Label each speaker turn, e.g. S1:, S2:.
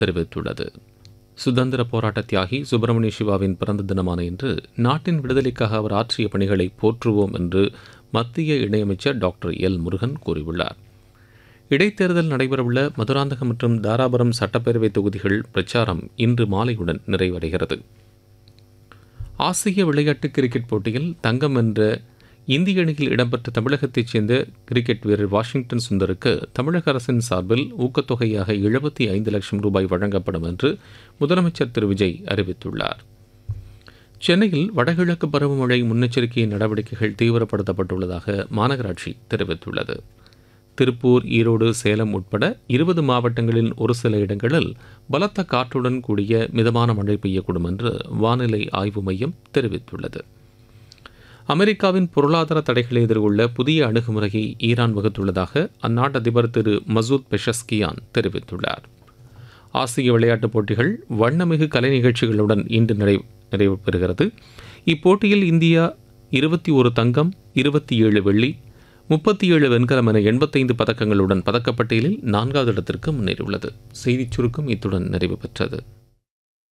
S1: தெரிவித்துள்ளது சுதந்திர போராட்ட தியாகி சுப்பிரமணிய சிவாவின் பிறந்த தினமான இன்று நாட்டின் விடுதலைக்காக அவர் ஆற்றிய பணிகளை போற்றுவோம் என்று மத்திய இணையமைச்சர் டாக்டர் எல் முருகன் கூறியுள்ளார் இடைத்தேர்தல் நடைபெறவுள்ள மதுராந்தகம் மற்றும் தாராபுரம் சட்டப்பேரவை தொகுதிகள் பிரச்சாரம் இன்று மாலையுடன் நிறைவடைகிறது ஆசிய விளையாட்டு கிரிக்கெட் போட்டியில் தங்கம் வென்ற இந்திய அணியில் இடம்பெற்ற தமிழகத்தைச் சேர்ந்த கிரிக்கெட் வீரர் வாஷிங்டன் சுந்தருக்கு தமிழக அரசின் சார்பில் ஊக்கத்தொகையாக எழுபத்தி ஐந்து லட்சம் ரூபாய் வழங்கப்படும் என்று முதலமைச்சர் திரு விஜய் அறிவித்துள்ளார் சென்னையில் வடகிழக்கு பருவமழை முன்னெச்சரிக்கை நடவடிக்கைகள் தீவிரப்படுத்தப்பட்டுள்ளதாக மாநகராட்சி தெரிவித்துள்ளது திருப்பூர் ஈரோடு சேலம் உட்பட இருபது மாவட்டங்களில் ஒரு சில இடங்களில் பலத்த காற்றுடன் கூடிய மிதமான மழை பெய்யக்கூடும் என்று வானிலை ஆய்வு மையம் தெரிவித்துள்ளது அமெரிக்காவின் பொருளாதார தடைகளை எதிர்கொள்ள புதிய அணுகுமுறையை ஈரான் வகுத்துள்ளதாக அந்நாட்டு அதிபர் திரு மசூத் பெஷஸ்கியான் தெரிவித்துள்ளார் ஆசிய விளையாட்டுப் போட்டிகள் வண்ணமிகு கலை நிகழ்ச்சிகளுடன் இன்று நிறை நிறைவு பெறுகிறது இப்போட்டியில் இந்தியா இருபத்தி ஒரு தங்கம் இருபத்தி ஏழு வெள்ளி முப்பத்தி ஏழு வெண்கலம் என எண்பத்தைந்து பதக்கங்களுடன் பதக்கப்பட்டியலில் நான்காவது இடத்திற்கு முன்னேறியுள்ளது செய்திச் சுருக்கம் இத்துடன் நிறைவு பெற்றது